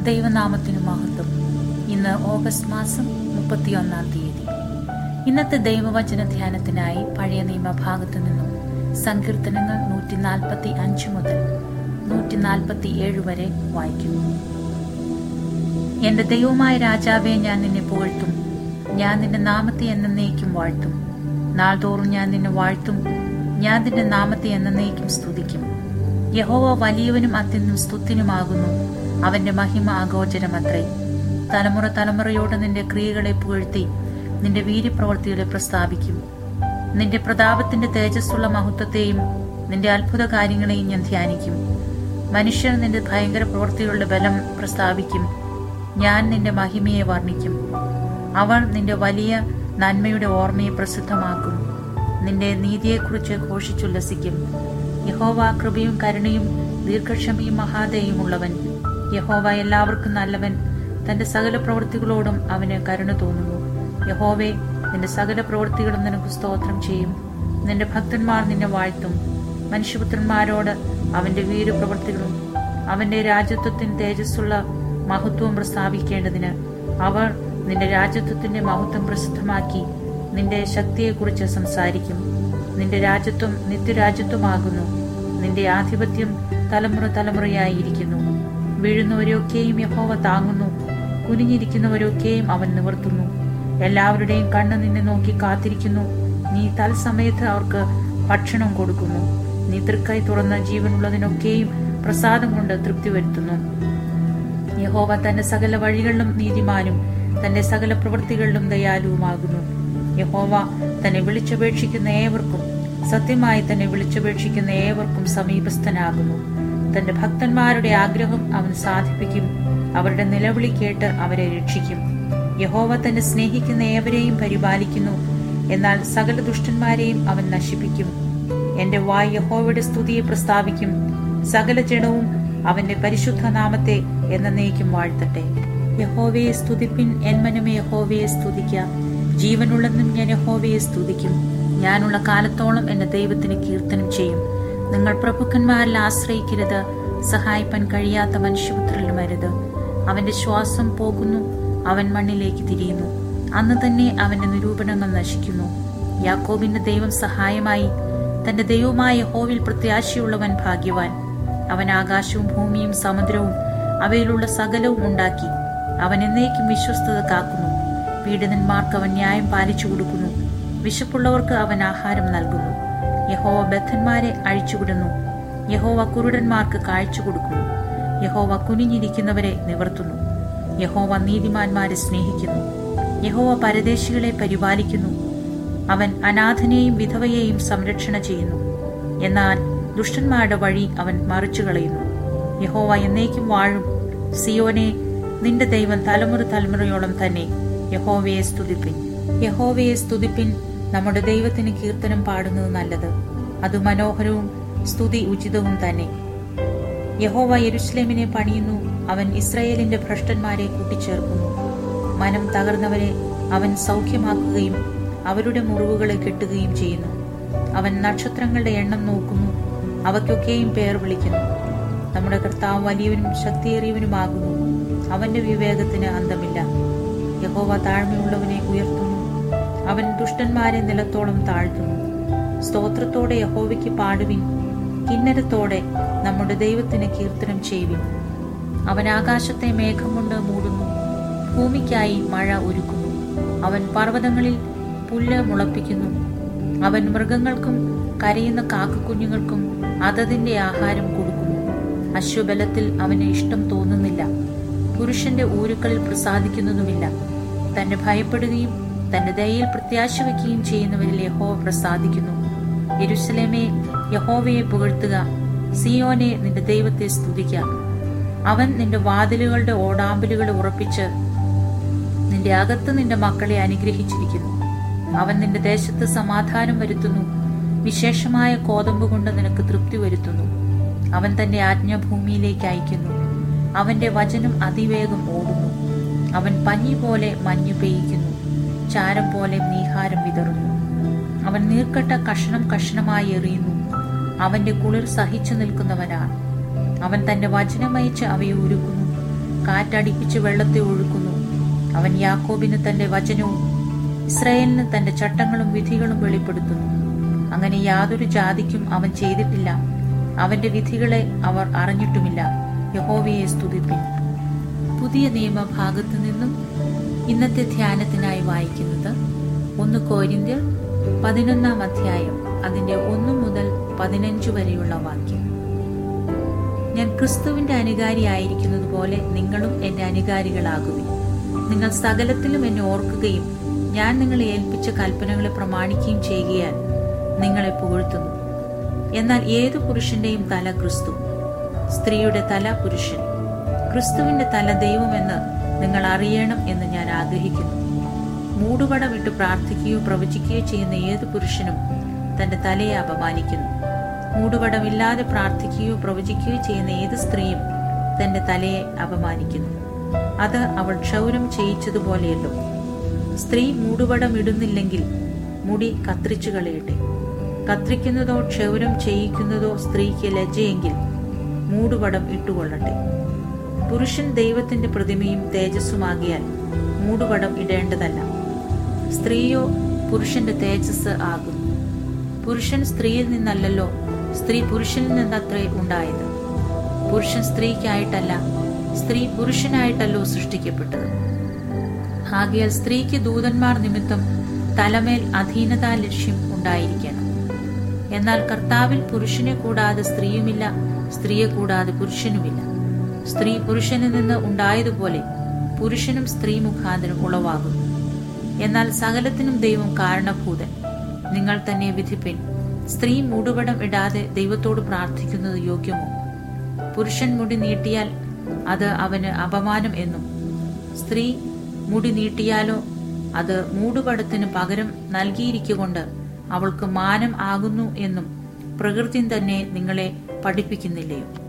ദൈവനാമത്തിനു മഹത്വം ഇന്ന് ഓഗസ്റ്റ് മാസം മുപ്പത്തിയൊന്നാം തീയതി ഇന്നത്തെ ദൈവവചന ധ്യാനത്തിനായി പഴയ നിയമഭാഗത്തു നിന്നും സങ്കീർത്തനങ്ങൾ നൂറ്റി നാൽപ്പത്തി അഞ്ച് മുതൽ നൂറ്റി നാൽപ്പത്തി ഏഴ് വരെ വായിക്കുന്നു എന്റെ ദൈവമായ രാജാവെ ഞാൻ നിന്നെ പുകഴ്ത്തും ഞാൻ നിന്റെ നാമത്തെ എന്നേക്കും വാഴ്ത്തും നാൾതോറും ഞാൻ നിന്നെ വാഴ്ത്തും ഞാൻ നിന്റെ നാമത്തെ എന്നേക്കും സ്തുതിക്കും യഹോവ വലിയവനും അത്യന്തം സ്തുത്യനുമാകുന്നു അവന്റെ മഹിമ അഗോചരമത്രേ തലമുറ തലമുറയോട് നിന്റെ ക്രിയകളെ പുകഴ്ത്തി നിന്റെ വീര്യപ്രവൃത്തികളെ പ്രസ്താവിക്കും നിന്റെ പ്രതാപത്തിന്റെ തേജസ്സുള്ള മഹത്വത്തെയും നിന്റെ അത്ഭുത കാര്യങ്ങളെയും ഞാൻ ധ്യാനിക്കും മനുഷ്യർ നിന്റെ ഭയങ്കര പ്രവൃത്തികളുടെ ബലം പ്രസ്താവിക്കും ഞാൻ നിന്റെ മഹിമയെ വർണ്ണിക്കും അവർ നിന്റെ വലിയ നന്മയുടെ ഓർമ്മയെ പ്രസിദ്ധമാക്കും നിന്റെ നീതിയെക്കുറിച്ച് ഘോഷിച്ചുല്ലസിക്കും യഹോവ കൃപയും കരുണയും ദീർഘക്ഷമയും മഹാദയുമുള്ളവൻ യഹോവ എല്ലാവർക്കും നല്ലവൻ തന്റെ സകല പ്രവൃത്തികളോടും അവന് കരുണ തോന്നുന്നു യഹോവേ നിന്റെ സകല പ്രവൃത്തികളും നിനക്ക് സ്തോത്രം ചെയ്യും നിന്റെ ഭക്തന്മാർ നിന്നെ വാഴ്ത്തും മനുഷ്യപുത്രന്മാരോട് അവന്റെ വീരപ്രവൃത്തികളും അവന്റെ രാജ്യത്വത്തിന് തേജസ്സുള്ള മഹത്വവും പ്രസ്താവിക്കേണ്ടതിന് അവർ നിന്റെ രാജ്യത്വത്തിന്റെ മഹത്വം പ്രസിദ്ധമാക്കി നിന്റെ ശക്തിയെക്കുറിച്ച് സംസാരിക്കും നിന്റെ രാജ്യത്വം നിത്യരാജ്യത്വമാകുന്നു നിന്റെ ആധിപത്യം തലമുറ തലമുറയായിരിക്കുന്നു വീഴുന്നവരെയൊക്കെയും യഹോവ താങ്ങുന്നു കുനിഞ്ഞിരിക്കുന്നവരൊക്കെയും അവൻ നിവർത്തുന്നു എല്ലാവരുടെയും കണ്ണ് നിന്നെ നോക്കി കാത്തിരിക്കുന്നു നീ തൽസമയത്ത് അവർക്ക് ഭക്ഷണം കൊടുക്കുന്നു നീ തൃക്കൈ തുറന്ന ജീവനുള്ളതിനൊക്കെയും പ്രസാദം കൊണ്ട് തൃപ്തി വരുത്തുന്നു യഹോവ തന്റെ സകല വഴികളിലും നീതിമാനും തന്റെ സകല പ്രവൃത്തികളിലും ദയാലുവുമാകുന്നു യഹോവ തന്നെ വിളിച്ചപേക്ഷിക്കുന്ന ഏവർക്കും സത്യമായി തന്നെ വിളിച്ചപേക്ഷിക്കുന്ന ഏവർക്കും സമീപസ്ഥനാകുന്നു തന്റെ ഭക്തന്മാരുടെ ആഗ്രഹം അവൻ സാധിപ്പിക്കും അവരുടെ നിലവിളി കേട്ട് അവരെ രക്ഷിക്കും യഹോവ തന്നെ സ്നേഹിക്കുന്ന ഏവരെയും പരിപാലിക്കുന്നു എന്നാൽ സകല ദുഷ്ടന്മാരെയും അവൻ നശിപ്പിക്കും എന്റെ വായ് യഹോവയുടെ സ്തുതിയെ പ്രസ്താവിക്കും സകല ജഡവും അവന്റെ പരിശുദ്ധ നാമത്തെ എന്നേക്കും വാഴ്ത്തട്ടെ യഹോവയെ സ്തുതിപ്പിൻ എന്മനമേ യഹോവയെ സ്തുതിക്കാം ജീവനുള്ളതും ഞാൻ യഹോവയെ സ്തുതിക്കും ഞാനുള്ള കാലത്തോളം എന്റെ ദൈവത്തിന് കീർത്തനം ചെയ്യും നിങ്ങൾ പ്രഭുക്കന്മാരിൽ ആശ്രയിക്കരുത് സഹായിപ്പാൻ കഴിയാത്ത മനുഷ്യപുത്രരിലും അരുത് അവന്റെ ശ്വാസം പോകുന്നു അവൻ മണ്ണിലേക്ക് തിരിയുന്നു അന്ന് തന്നെ അവന്റെ നിരൂപണങ്ങൾ നശിക്കുന്നു യാക്കോബിന്റെ ദൈവം സഹായമായി തന്റെ ദൈവമായ യഹോവിൽ പ്രത്യാശയുള്ളവൻ ഭാഗ്യവാൻ അവൻ ആകാശവും ഭൂമിയും സമുദ്രവും അവയിലുള്ള സകലവും ഉണ്ടാക്കി അവൻ എന്നേക്കും വിശ്വസ്തത കാക്കുന്നു പീഡിതന്മാർക്ക് അവൻ ന്യായം പാലിച്ചു കൊടുക്കുന്നു വിശപ്പുള്ളവർക്ക് അവൻ ആഹാരം നൽകുന്നു യഹോവ ബദ്ധന്മാരെ അഴിച്ചുവിടുന്നു യഹോവ കുരുടന്മാർക്ക് കാഴ്ച കൊടുക്കുന്നു യഹോവ കുനിഞ്ഞിരിക്കുന്നവരെ നിവർത്തുന്നു യഹോവ നീതിമാന്മാരെ സ്നേഹിക്കുന്നു യഹോവ പരദേശികളെ പരിപാലിക്കുന്നു അവൻ അനാഥനെയും വിധവയെയും സംരക്ഷണ ചെയ്യുന്നു എന്നാൽ ദുഷ്ടന്മാരുടെ വഴി അവൻ മറിച്ചു കളയുന്നു യഹോവ എന്നേക്കും വാഴും സിയോനെ നിന്റെ ദൈവം തലമുറ തലമുറയോളം തന്നെ യഹോവയെ സ്തുതിപ്പിൻ യഹോവയെ സ്തുതിപ്പിൻ നമ്മുടെ ദൈവത്തിന് കീർത്തനം പാടുന്നത് നല്ലത് അത് മനോഹരവും സ്തുതി ഉചിതവും തന്നെ യഹോവ യെരുഷലേമിനെ പണിയുന്നു അവൻ ഇസ്രയേലിന്റെ ഭ്രഷ്ടന്മാരെ കൂട്ടിച്ചേർക്കുന്നു മനം തകർന്നവരെ അവൻ സൗഖ്യമാക്കുകയും അവരുടെ മുറിവുകളെ കെട്ടുകയും ചെയ്യുന്നു അവൻ നക്ഷത്രങ്ങളുടെ എണ്ണം നോക്കുന്നു അവയ്ക്കൊക്കെയും പേർ വിളിക്കുന്നു നമ്മുടെ കർത്താവ് വലിയവനും ശക്തിയേറിയവനുമാകുന്നു അവന്റെ വിവേകത്തിന് അന്തമില്ല യഹോവ താഴ്മയുള്ളവനെ ഉയർത്തുന്നു അവൻ ദുഷ്ടന്മാരെ നിലത്തോളം താഴ്ത്തുന്നു സ്തോത്രത്തോടെ യഹോവയ്ക്ക് പാടുവിൻ കിന്നരത്തോടെ നമ്മുടെ ദൈവത്തിന് കീർത്തനം ചെയ്യുവിൻ അവൻ ആകാശത്തെ മേഘം കൊണ്ട് മൂടുന്നു ഭൂമിക്കായി മഴ ഒരുക്കുന്നു അവൻ പർവ്വതങ്ങളിൽ പുല്ല് മുളപ്പിക്കുന്നു അവൻ മൃഗങ്ങൾക്കും കരയുന്ന കാക്കക്കുഞ്ഞുങ്ങൾക്കും അതതിന്റെ ആഹാരം കൊടുക്കുന്നു അശ്വബലത്തിൽ അവന് ഇഷ്ടം തോന്നുന്നില്ല പുരുഷന്റെ ഊരുക്കളിൽ പ്രസാദിക്കുന്നതുമില്ല തന്നെ ഭയപ്പെടുകയും തന്റെ ദയയിൽ പ്രത്യാശ വയ്ക്കുകയും ചെയ്യുന്നവരിൽ യഹോവ പ്രസാദിക്കുന്നു യെരുസലേമേ യഹോവയെ പുകഴ്ത്തുക സിയോനെ നിന്റെ ദൈവത്തെ സ്തുതിക്ക അവൻ നിന്റെ വാതിലുകളുടെ ഓടാമ്പലുകൾ ഉറപ്പിച്ച് നിന്റെ അകത്ത് നിന്റെ മക്കളെ അനുഗ്രഹിച്ചിരിക്കുന്നു അവൻ നിന്റെ ദേശത്ത് സമാധാനം വരുത്തുന്നു വിശേഷമായ കോതമ്പ് കൊണ്ട് നിനക്ക് തൃപ്തി വരുത്തുന്നു അവൻ തന്റെ ആജ്ഞ ഭൂമിയിലേക്ക് അയക്കുന്നു അവന്റെ വചനം അതിവേഗം ഓടുന്നു അവൻ പഞ്ഞി പോലെ മഞ്ഞു പെയ്യിക്കുന്നു ചാരം പോലെ നീഹാരം വിതറുന്നു അവൻ നീർക്കട്ട കഷണം കഷണമായി എറിയുന്നു അവന്റെ കുളിർ സഹിച്ചു നിൽക്കുന്നവനാണ് അവൻ തന്റെ വചനമയച്ച് അവയെ ഉരുക്കുന്നു കാറ്റടിപ്പിച്ച് വെള്ളത്തെ ഒഴുക്കുന്നു അവൻ യാക്കോബിന് തന്റെ വചനവും ഇസ്രായേലിന് തന്റെ ചട്ടങ്ങളും വിധികളും വെളിപ്പെടുത്തുന്നു അങ്ങനെ യാതൊരു ജാതിക്കും അവൻ ചെയ്തിട്ടില്ല അവന്റെ വിധികളെ അവർ അറിഞ്ഞിട്ടുമില്ല യഹോവയെ സ്തുതിപ്പിൻ പുതിയ നിയമഭാഗത്തു നിന്നും ഇന്നത്തെ ധ്യാനത്തിനായി വായിക്കുന്നത് ഒന്ന് കോരിന്ത്യർ പതിനൊന്നാം അധ്യായം അതിന്റെ ഒന്നു മുതൽ പതിനഞ്ച് വരെയുള്ള വാക്യം ഞാൻ ക്രിസ്തുവിന്റെ അനുകാരിയായിരിക്കുന്നത് പോലെ നിങ്ങളും എന്റെ അനുകാരികളാകുവിൻ നിങ്ങൾ സകലത്തിലും എന്നെ ഓർക്കുകയും ഞാൻ നിങ്ങളെ ഏൽപ്പിച്ച കൽപ്പനകളെ പ്രമാണിക്കുകയും ചെയ്യുകയാൽ നിങ്ങളെ പുകഴ്ത്തുന്നു എന്നാൽ ഏതു പുരുഷന്റെയും തല ക്രിസ്തു സ്ത്രീയുടെ തല പുരുഷൻ ക്രിസ്തുവിന്റെ തല ദൈവമെന്ന് നിങ്ങൾ അറിയണം എന്ന് ഞാൻ ആഗ്രഹിക്കുന്നു മൂടുപടമിട്ട് പ്രാർത്ഥിക്കുകയോ പ്രവചിക്കുകയോ ചെയ്യുന്ന ഏതു പുരുഷനും തന്റെ തലയെ അപമാനിക്കുന്നു മൂടുപടമില്ലാതെ പ്രാർത്ഥിക്കുകയോ പ്രവചിക്കുകയോ ചെയ്യുന്ന ഏത് സ്ത്രീയും തന്റെ തലയെ അപമാനിക്കുന്നു അത് അവൾ ക്ഷൗരം ചെയ്യിച്ചതുപോലെയല്ലോ സ്ത്രീ മൂടുപടം ഇടുന്നില്ലെങ്കിൽ മുടി കത്രിച്ചു കളയട്ടെ കത്രിക്കുന്നതോ ക്ഷൗരം ചെയ്യിക്കുന്നതോ സ്ത്രീക്ക് ലജ്ജയെങ്കിൽ മൂടുപടം ഇട്ടുകൊള്ളട്ടെ പുരുഷൻ ദൈവത്തിന്റെ പ്രതിമയും തേജസ്സുമാകിയാൽ മൂടുപടം ഇടേണ്ടതല്ല സ്ത്രീയോ പുരുഷന്റെ തേജസ് ആകുന്നു പുരുഷൻ സ്ത്രീയിൽ നിന്നല്ലല്ലോ സ്ത്രീ പുരുഷനിൽ നിന്നത്രേ ഉണ്ടായത് പുരുഷൻ സ്ത്രീക്കായിട്ടല്ല സ്ത്രീ പുരുഷനായിട്ടല്ലോ സൃഷ്ടിക്കപ്പെട്ടത് ആകയാൽ സ്ത്രീക്ക് ദൂതന്മാർ നിമിത്തം തലമേൽ അധീനതാ ലക്ഷ്യം ഉണ്ടായിരിക്കണം എന്നാൽ കർത്താവിൽ പുരുഷനെ കൂടാതെ സ്ത്രീയുമില്ല സ്ത്രീയെ കൂടാതെ പുരുഷനുമില്ല സ്ത്രീ പുരുഷനിൽ നിന്ന് ഉണ്ടായതുപോലെ പുരുഷനും സ്ത്രീ മുഖാന്തരം ഉളവാകുന്നു എന്നാൽ സകലത്തിനും ദൈവം കാരണഭൂതൻ നിങ്ങൾ തന്നെ വിധിപ്പിൻ സ്ത്രീ മൂടുപടം ഇടാതെ ദൈവത്തോട് പ്രാർത്ഥിക്കുന്നത് യോഗ്യമോ പുരുഷൻ മുടി നീട്ടിയാൽ അത് അവന് അപമാനം എന്നും സ്ത്രീ മുടി നീട്ടിയാലോ അത് മൂടുപടത്തിന് പകരം നൽകിയിരിക്കൊണ്ട് അവൾക്ക് മാനം ആകുന്നു എന്നും പ്രകൃതി തന്നെ നിങ്ങളെ പഠിപ്പിക്കുന്നില്ലയോ